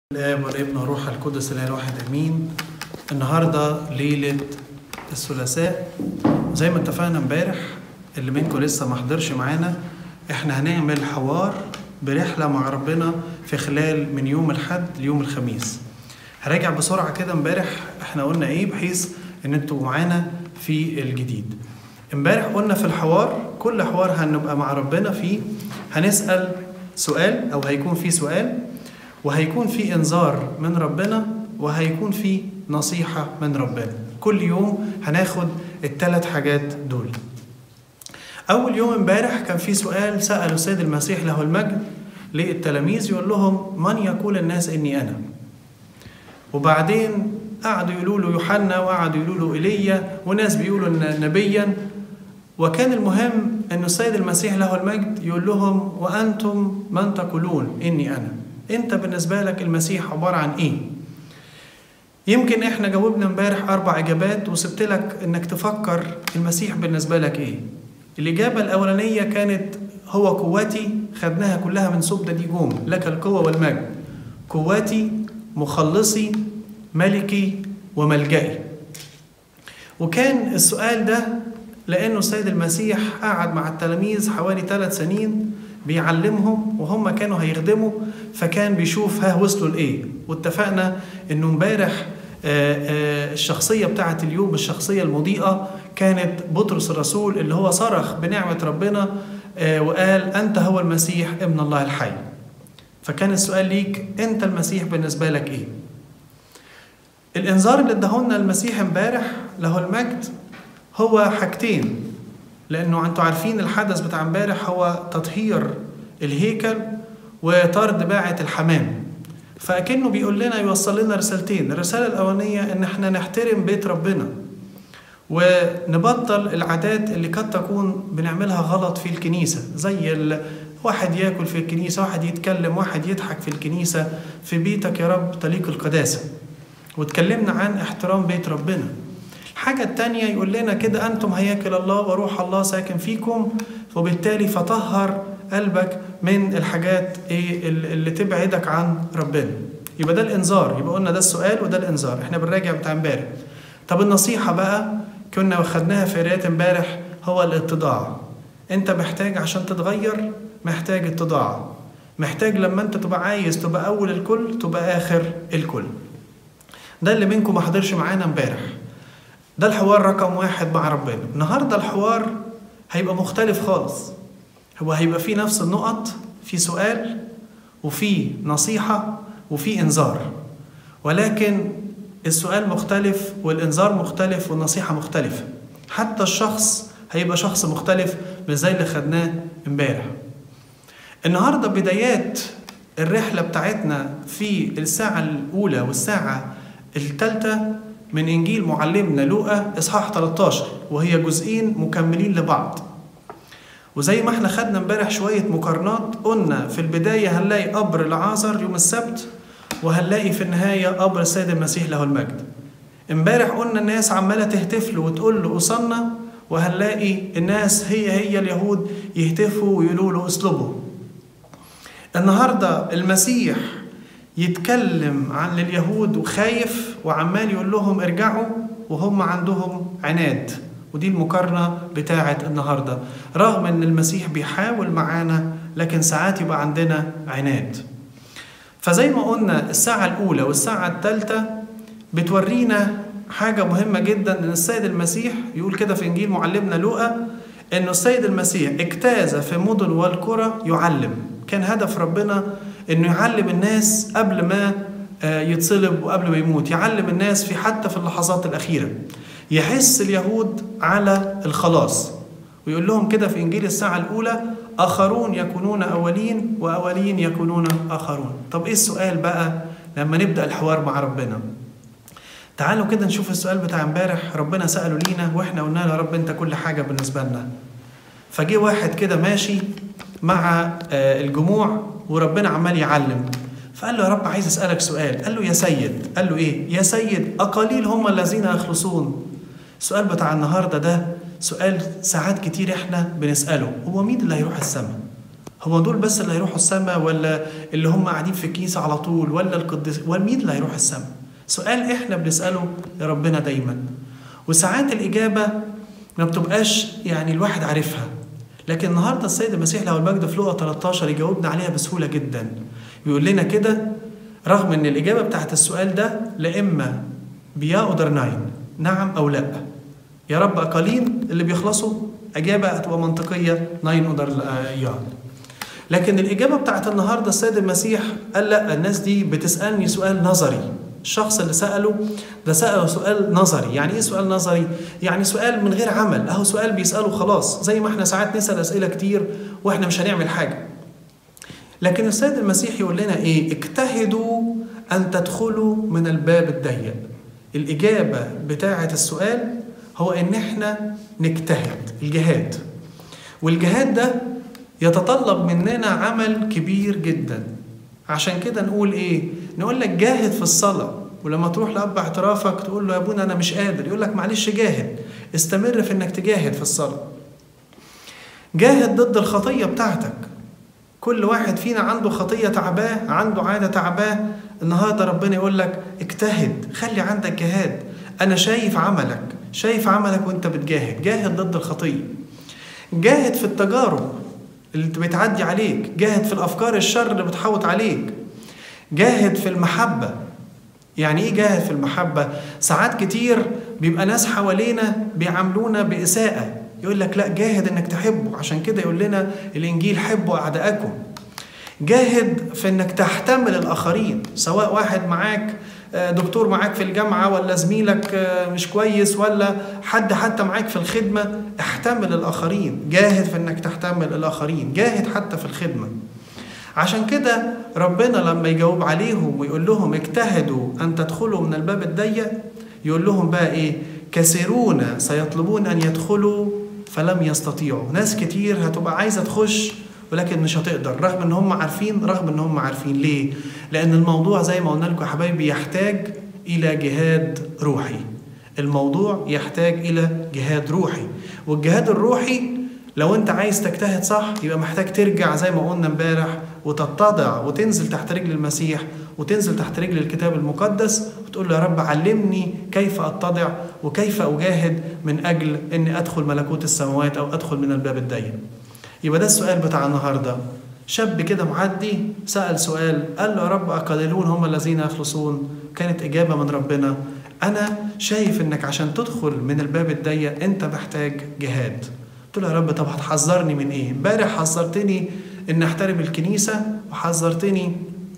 الآب والابن والروح القدس الإله الواحد آمين النهاردة ليلة الثلاثاء زي ما اتفقنا امبارح اللي منكم لسه ما حضرش معانا احنا هنعمل حوار برحلة مع ربنا في خلال من يوم الحد ليوم الخميس هراجع بسرعة كده امبارح احنا قلنا ايه بحيث ان انتوا معانا في الجديد امبارح قلنا في الحوار كل حوار هنبقى مع ربنا فيه هنسأل سؤال او هيكون في سؤال وهيكون في انذار من ربنا وهيكون في نصيحة من ربنا كل يوم هناخد الثلاث حاجات دول أول يوم امبارح كان في سؤال سأله السيد المسيح له المجد للتلاميذ يقول لهم من يقول الناس إني أنا وبعدين قعدوا يقولوا له يوحنا وقعدوا يقولوا له ايليا وناس بيقولوا إن نبيا وكان المهم أن السيد المسيح له المجد يقول لهم وأنتم من تقولون إني أنا انت بالنسبه لك المسيح عباره عن ايه يمكن احنا جاوبنا امبارح اربع اجابات وسبت لك انك تفكر المسيح بالنسبه لك ايه الاجابه الاولانيه كانت هو قوتي خدناها كلها من سبدة ديجوم لك القوة والمجد قوتي مخلصي ملكي وملجئي وكان السؤال ده لأنه السيد المسيح قعد مع التلاميذ حوالي ثلاث سنين بيعلمهم وهم كانوا هيخدموا فكان بيشوف ها وصلوا لايه واتفقنا انه امبارح الشخصيه بتاعه اليوم الشخصيه المضيئه كانت بطرس الرسول اللي هو صرخ بنعمه ربنا وقال انت هو المسيح ابن الله الحي فكان السؤال ليك انت المسيح بالنسبه لك ايه الانذار اللي اداهولنا المسيح امبارح له المجد هو حاجتين لانه انتوا عارفين الحدث بتاع امبارح هو تطهير الهيكل وطرد باعة الحمام فأكنه بيقول لنا يوصل لنا رسالتين الرسالة الأولانية إن احنا نحترم بيت ربنا ونبطل العادات اللي قد تكون بنعملها غلط في الكنيسة زي واحد ياكل في الكنيسة واحد يتكلم واحد يضحك في الكنيسة في بيتك يا رب تليق القداسة واتكلمنا عن احترام بيت ربنا الحاجة التانية يقول لنا كده أنتم هياكل الله وروح الله ساكن فيكم وبالتالي فطهر قلبك من الحاجات ايه اللي تبعدك عن ربنا يبقى ده الانذار يبقى قلنا ده السؤال وده الانذار احنا بنراجع بتاع امبارح طب النصيحة بقى كنا خدناها في قراءة امبارح هو الاتضاع انت محتاج عشان تتغير محتاج اتضاع محتاج لما انت تبقى عايز تبقى اول الكل تبقى اخر الكل ده اللي منكم ما حضرش معانا امبارح ده الحوار رقم واحد مع ربنا النهارده الحوار هيبقى مختلف خالص هو هيبقى فيه نفس النقط في سؤال وفي نصيحة وفي إنذار ولكن السؤال مختلف والإنذار مختلف والنصيحة مختلفة حتى الشخص هيبقى شخص مختلف مش زي اللي خدناه امبارح النهاردة بدايات الرحلة بتاعتنا في الساعة الأولى والساعة الثالثة من إنجيل معلمنا لوقا إصحاح 13 وهي جزئين مكملين لبعض وزي ما احنا خدنا امبارح شوية مقارنات قلنا في البداية هنلاقي قبر لعازر يوم السبت وهنلاقي في النهاية قبر السيد المسيح له المجد امبارح قلنا الناس عمالة تهتف له وتقول له أصلنا وهنلاقي الناس هي هي اليهود يهتفوا ويقولوا له اسلبوا النهاردة المسيح يتكلم عن اليهود وخايف وعمال يقول لهم ارجعوا وهم عندهم عناد ودي المقارنة بتاعة النهاردة رغم أن المسيح بيحاول معانا لكن ساعات يبقى عندنا عناد فزي ما قلنا الساعة الأولى والساعة الثالثة بتورينا حاجة مهمة جدا أن السيد المسيح يقول كده في إنجيل معلمنا لوقا أن السيد المسيح اجتاز في مدن والقرى يعلم كان هدف ربنا أنه يعلم الناس قبل ما يتصلب وقبل ما يموت يعلم الناس في حتى في اللحظات الأخيرة يحس اليهود على الخلاص ويقول لهم كده في انجيل الساعه الاولى اخرون يكونون اولين واولين يكونون اخرون طب ايه السؤال بقى لما نبدا الحوار مع ربنا تعالوا كده نشوف السؤال بتاع امبارح ربنا ساله لينا واحنا قلنا له يا رب انت كل حاجه بالنسبه لنا فجه واحد كده ماشي مع الجموع وربنا عمال يعلم فقال له يا رب عايز اسالك سؤال قال له يا سيد قال له ايه يا سيد اقليل هم الذين يخلصون السؤال بتاع النهارده ده سؤال ساعات كتير احنا بنساله هو مين اللي هيروح السماء هو دول بس اللي هيروحوا السماء ولا اللي هم قاعدين في الكنيسة على طول ولا القديس ومين اللي هيروح السماء سؤال احنا بنسأله لربنا دايما وساعات الإجابة ما بتبقاش يعني الواحد عارفها لكن النهارده السيد المسيح له المجد في لقا 13 يجاوبنا عليها بسهولة جدا بيقول لنا كده رغم ان الإجابة بتاعت السؤال ده لا إما بيا أودر ناين نعم أو لا يا رب أقاليم اللي بيخلصوا إجابة هتبقى منطقية ناين أودر يان لكن الإجابة بتاعت النهاردة السيد المسيح قال لا الناس دي بتسألني سؤال نظري الشخص اللي سأله ده سأله سؤال نظري يعني ايه سؤال نظري يعني سؤال من غير عمل اهو سؤال بيسأله خلاص زي ما احنا ساعات نسأل أسئلة كتير واحنا مش هنعمل حاجة لكن السيد المسيح يقول لنا ايه اجتهدوا ان تدخلوا من الباب الضيق الإجابة بتاعة السؤال هو ان احنا نجتهد الجهاد والجهاد ده يتطلب مننا عمل كبير جدا عشان كده نقول ايه نقول لك جاهد في الصلاة ولما تروح لأب اعترافك تقول له يا ابونا أنا مش قادر يقول لك معلش جاهد استمر في إنك تجاهد في الصلاة جاهد ضد الخطية بتاعتك كل واحد فينا عنده خطية تعباه عنده عادة تعباه النهاردة ربنا يقول لك اجتهد خلي عندك جهاد أنا شايف عملك شايف عملك وانت بتجاهد جاهد ضد الخطية جاهد في التجارب اللي بتعدي عليك جاهد في الأفكار الشر اللي بتحوط عليك جاهد في المحبة يعني ايه جاهد في المحبة ساعات كتير بيبقى ناس حوالينا بيعاملونا بإساءة يقول لك لا جاهد انك تحبه عشان كده يقول لنا الانجيل حبوا اعدائكم جاهد في انك تحتمل الاخرين سواء واحد معاك دكتور معاك في الجامعة ولا زميلك مش كويس ولا حد حتى معاك في الخدمة احتمل الآخرين جاهد في انك تحتمل الآخرين جاهد حتى في الخدمة عشان كده ربنا لما يجاوب عليهم ويقول لهم اجتهدوا أن تدخلوا من الباب الضيق يقول لهم بقى إيه كثيرون سيطلبون أن يدخلوا فلم يستطيعوا ناس كتير هتبقى عايزة تخش ولكن مش هتقدر رغم ان هم عارفين رغم ان هم عارفين ليه لان الموضوع زي ما قلنا لكم يا حبايبي يحتاج الى جهاد روحي الموضوع يحتاج الى جهاد روحي والجهاد الروحي لو انت عايز تجتهد صح يبقى محتاج ترجع زي ما قلنا امبارح وتتضع وتنزل تحت رجل المسيح وتنزل تحت رجل الكتاب المقدس وتقول له يا رب علمني كيف اتضع وكيف اجاهد من اجل اني ادخل ملكوت السماوات او ادخل من الباب الضيق يبقى ده السؤال بتاع النهارده شاب كده معدي سأل سؤال قال له يا رب أقليلون هم الذين يخلصون كانت إجابة من ربنا أنا شايف إنك عشان تدخل من الباب الضيق أنت محتاج جهاد قلت له يا رب طب هتحذرني من إيه؟ امبارح حذرتني إن أحترم الكنيسة وحذرتني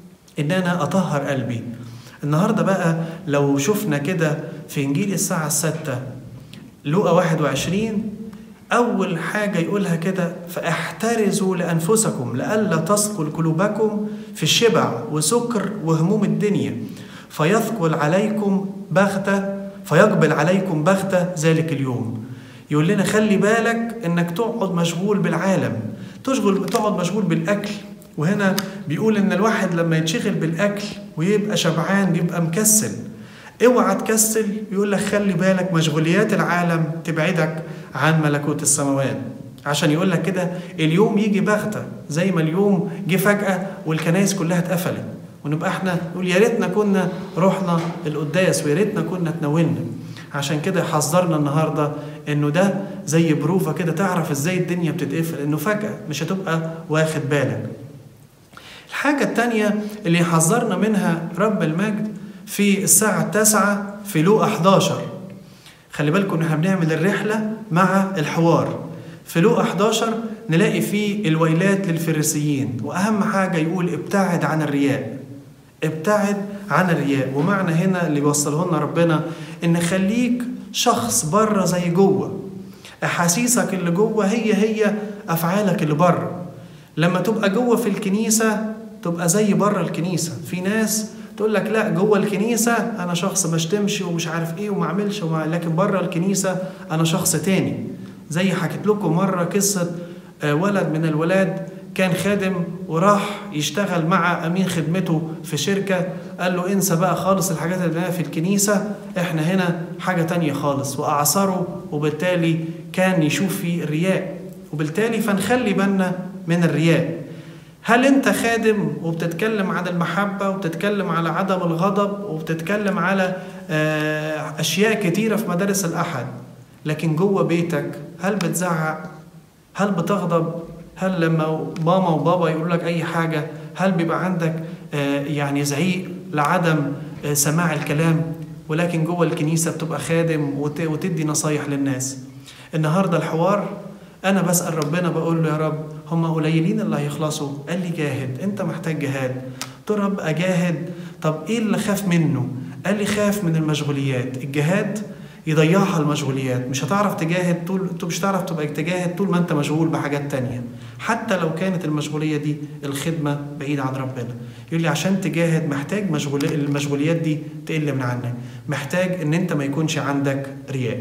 إن أنا أطهر قلبي النهارده بقى لو شفنا كده في إنجيل الساعة الستة لوقا 21 أول حاجة يقولها كده فاحترزوا لأنفسكم لئلا تثقل قلوبكم في الشبع وسكر وهموم الدنيا فيثقل عليكم بغتة فيقبل عليكم بغتة ذلك اليوم يقول لنا خلي بالك انك تقعد مشغول بالعالم تشغل تقعد مشغول بالاكل وهنا بيقول ان الواحد لما يتشغل بالاكل ويبقى شبعان بيبقى مكسل اوعى تكسل يقول لك خلي بالك مشغوليات العالم تبعدك عن ملكوت السماوات عشان يقول لك كده اليوم يجي بغتة زي ما اليوم جه فجأة والكنائس كلها اتقفلت ونبقى احنا نقول يا ريتنا كنا رحنا القداس ويا ريتنا كنا تناولنا عشان كده حذرنا النهارده انه ده زي بروفه كده تعرف ازاي الدنيا بتتقفل انه فجأة مش هتبقى واخد بالك. الحاجة التانية اللي حذرنا منها رب المجد في الساعة التاسعة في لوقا 11 خلي بالكم احنا بنعمل الرحلة مع الحوار في لوقا 11 نلاقي فيه الويلات للفريسيين وأهم حاجة يقول ابتعد عن الرياء ابتعد عن الرياء ومعنى هنا اللي بيوصله لنا ربنا ان خليك شخص بره زي جوه احاسيسك اللي جوه هي هي افعالك اللي بره لما تبقى جوه في الكنيسه تبقى زي بره الكنيسه في ناس تقول لك لا جوه الكنيسه انا شخص ما اشتمش ومش عارف ايه وما اعملش وما لكن بره الكنيسه انا شخص تاني زي حكيت لكم مره قصه ولد من الولاد كان خادم وراح يشتغل مع امين خدمته في شركه قال له انسى بقى خالص الحاجات اللي بنعملها في الكنيسه احنا هنا حاجه تانية خالص واعصره وبالتالي كان يشوف في الرياء وبالتالي فنخلي بالنا من الرياء هل انت خادم وبتتكلم عن المحبة وبتتكلم على عدم الغضب وبتتكلم على أشياء كتيرة في مدارس الأحد لكن جوه بيتك هل بتزعق هل بتغضب هل لما ماما وبابا يقول لك أي حاجة هل بيبقى عندك يعني زعيق لعدم سماع الكلام ولكن جوه الكنيسة بتبقى خادم وتدي نصايح للناس النهاردة الحوار أنا بسأل ربنا بقول له يا رب هم قليلين اللي هيخلصوا قال لي جاهد أنت محتاج جهاد قلت له رب أجاهد طب إيه اللي خاف منه قال لي خاف من المشغوليات الجهاد يضيعها المشغوليات مش هتعرف تجاهد طول مش هتعرف تبقى تجاهد طول ما انت مشغول بحاجات تانية حتى لو كانت المشغولية دي الخدمة بعيدة عن ربنا يقول لي عشان تجاهد محتاج مشغول المشغوليات دي تقل من عنك محتاج ان انت ما يكونش عندك رياء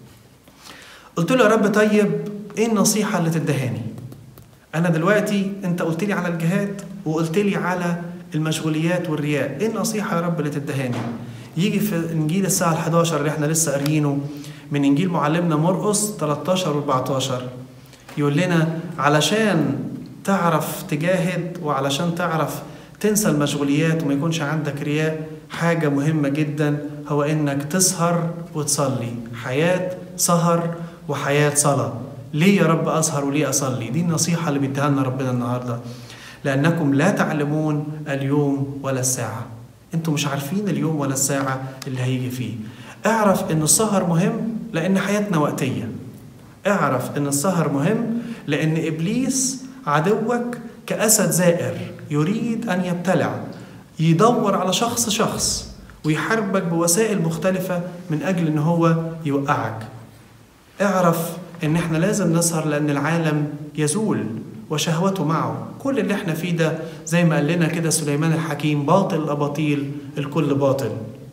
قلت له يا رب طيب ايه النصيحة اللي تدهاني انا دلوقتي انت قلت لي على الجهاد وقلت لي على المشغوليات والرياء ايه النصيحة يا رب اللي تدهاني يجي في انجيل الساعه ال 11 اللي احنا لسه قاريينه من انجيل معلمنا مرقس 13 و 14 يقول لنا علشان تعرف تجاهد وعلشان تعرف تنسى المشغوليات وما يكونش عندك رياء حاجة مهمة جدا هو انك تسهر وتصلي حياة سهر وحياة صلاة ليه يا رب أسهر وليه أصلي دي النصيحة اللي بيديها لنا ربنا النهاردة لأنكم لا تعلمون اليوم ولا الساعة انتوا مش عارفين اليوم ولا الساعة اللي هيجي فيه اعرف ان السهر مهم لان حياتنا وقتية اعرف ان السهر مهم لان ابليس عدوك كأسد زائر يريد ان يبتلع يدور على شخص شخص ويحاربك بوسائل مختلفة من اجل ان هو يوقعك اعرف ان احنا لازم نسهر لان العالم يزول وشهوته معه كل اللي احنا فيه ده زي ما قال لنا كده سليمان الحكيم باطل الاباطيل الكل باطل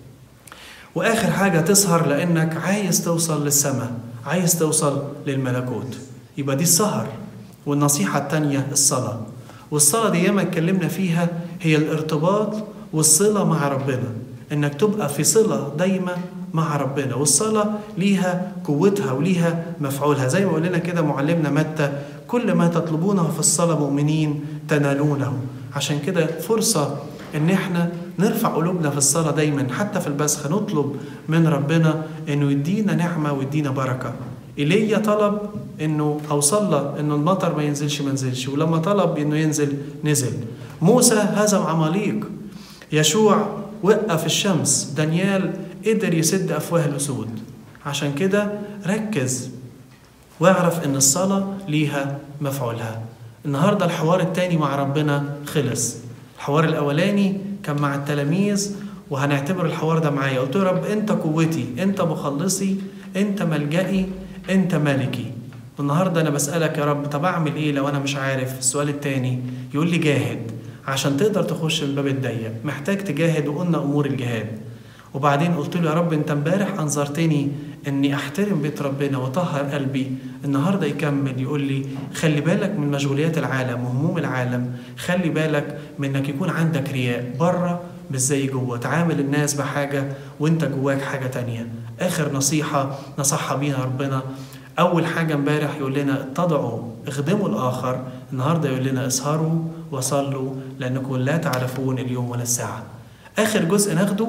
واخر حاجه تسهر لانك عايز توصل للسماء عايز توصل للملكوت يبقى دي السهر والنصيحه التانية الصلاه والصلاه دي ياما اتكلمنا فيها هي الارتباط والصله مع ربنا انك تبقى في صله دايمه مع ربنا والصلاة ليها قوتها وليها مفعولها زي ما قلنا كده معلمنا متى كل ما تطلبونه في الصلاة مؤمنين تنالونه عشان كده فرصة ان احنا نرفع قلوبنا في الصلاة دايما حتى في البسخة نطلب من ربنا انه يدينا نعمة ويدينا بركة ايليا طلب انه او صلى انه المطر ما ينزلش ما نزلش ولما طلب انه ينزل نزل موسى هزم عماليق يشوع وقف الشمس دانيال قدر يسد افواه الاسود عشان كده ركز واعرف ان الصلاه ليها مفعولها النهارده الحوار التاني مع ربنا خلص الحوار الاولاني كان مع التلاميذ وهنعتبر الحوار ده معايا قلت له رب انت قوتي انت مخلصي انت ملجئي انت ملكي النهارده انا بسالك يا رب طب اعمل ايه لو انا مش عارف السؤال التاني يقول لي جاهد عشان تقدر تخش الباب الضيق محتاج تجاهد وقلنا امور الجهاد وبعدين قلت له يا رب انت امبارح انظرتني اني احترم بيت ربنا واطهر قلبي النهارده يكمل يقول لي خلي بالك من مشغوليات العالم وهموم العالم خلي بالك من انك يكون عندك رياء بره مش زي جوه تعامل الناس بحاجه وانت جواك حاجه تانية اخر نصيحه نصحها بيها ربنا اول حاجه امبارح يقول لنا اتضعوا اخدموا الاخر النهارده يقول لنا اسهروا وصلوا لانكم لا تعرفون اليوم ولا الساعه اخر جزء ناخده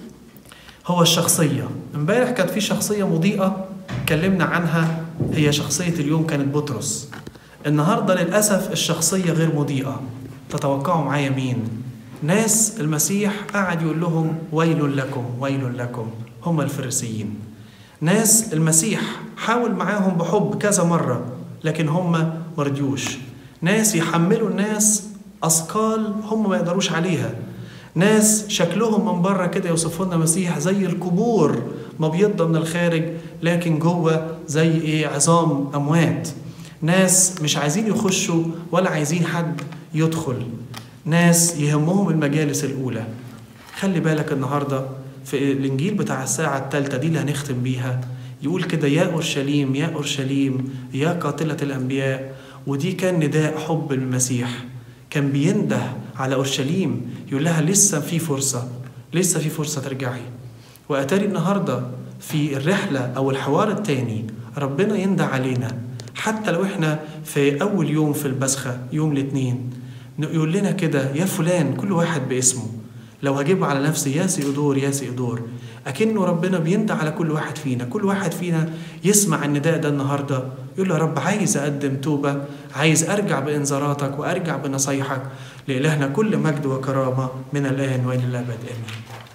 هو الشخصية امبارح كانت في شخصية مضيئة اتكلمنا عنها هي شخصية اليوم كانت بطرس النهاردة للأسف الشخصية غير مضيئة تتوقعوا معايا مين ناس المسيح قعد يقول لهم ويل لكم ويل لكم هم الفريسيين ناس المسيح حاول معاهم بحب كذا مرة لكن هم مرضيوش ناس يحملوا الناس أثقال هم ما يقدروش عليها ناس شكلهم من بره كده يوصفوا لنا مسيح زي القبور مبيضة من الخارج لكن جوه زي ايه عظام اموات ناس مش عايزين يخشوا ولا عايزين حد يدخل ناس يهمهم المجالس الاولى خلي بالك النهارده في الانجيل بتاع الساعه الثالثه دي اللي هنختم بيها يقول كده يا اورشليم يا اورشليم يا قاتله الانبياء ودي كان نداء حب المسيح كان بينده على اورشليم يقول لها لسه في فرصه لسه في فرصه ترجعي واتاري النهارده في الرحله او الحوار الثاني ربنا ينده علينا حتى لو احنا في اول يوم في البسخه يوم الاثنين يقول لنا كده يا فلان كل واحد باسمه لو هجيبه على نفسي يا سيدور يا سيدور أكنه ربنا بيندى على كل واحد فينا كل واحد فينا يسمع النداء ده النهاردة يقول له يا رب عايز أقدم توبة عايز أرجع بإنذاراتك وأرجع بنصايحك لإلهنا كل مجد وكرامة من الآن وإلى الأبد آمين